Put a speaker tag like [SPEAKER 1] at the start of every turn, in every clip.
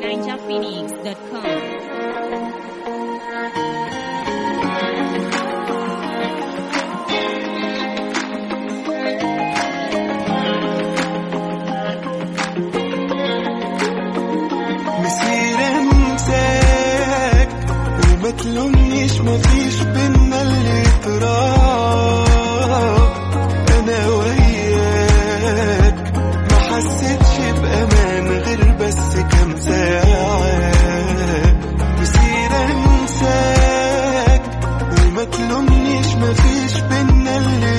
[SPEAKER 1] ninjaphoenix.com.
[SPEAKER 2] مسير انساك وما تلومنيش مفيش بينا اللي تراب انا وياك ما حسيتش بامان غير بس كام ساعة مسير انساك وما تلومنيش مفيش بينا اللي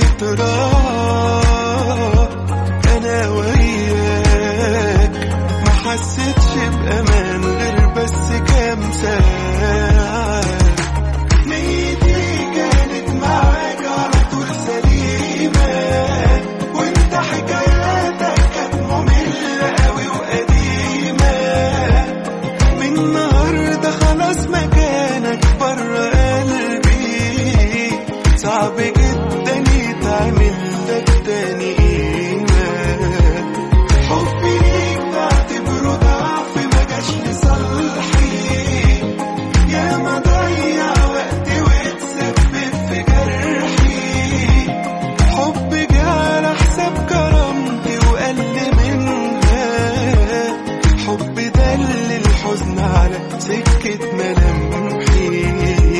[SPEAKER 2] تراب انا وياك ما حسيتش بامان غير بس كام ساعة نيتي كانت معاك على طول سليمة وانت حكاياتك كانت مملة قوي وقديمة من النهاردة خلاص مكانك برا قلبي صعب جدا يتعمل لك تاني قيمة حبي ليك بعتبره ضعف ما جاش لصالحي يا ما ضيع وقتي واتسبب في جرحي حب جه على حساب كرامتي وقل منها حب دل الحزن على سكة ملامحي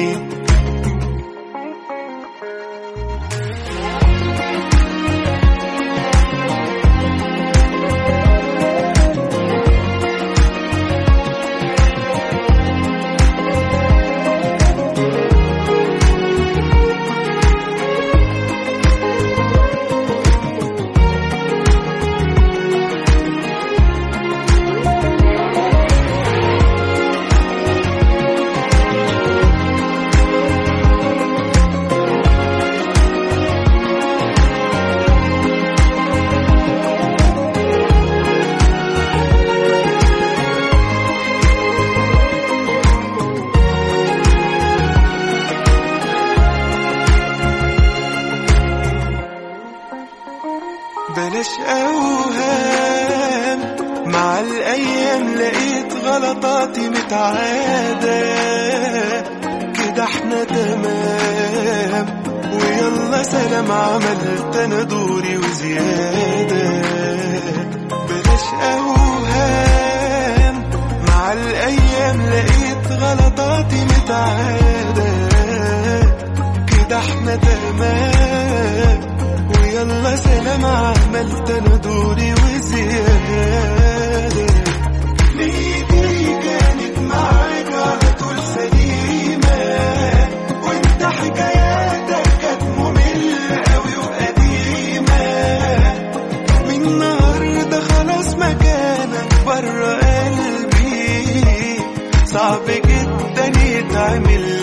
[SPEAKER 2] بلاش اوهام مع الايام لقيت غلطاتي متعادة كده احنا تمام ويلا سلام عملت انا دوري وزيادة بلاش اوهام مع الايام لقيت غلطاتي متعادة كده احنا تمام ويلا سلام عملت انا دوري وزيادة نيتي كانت معاك على طول سليمة وانت حكاياتك كانت مملة قوي وقديمة من النهاردة خلاص مكانك برا قلبي صعب جدا يتعمل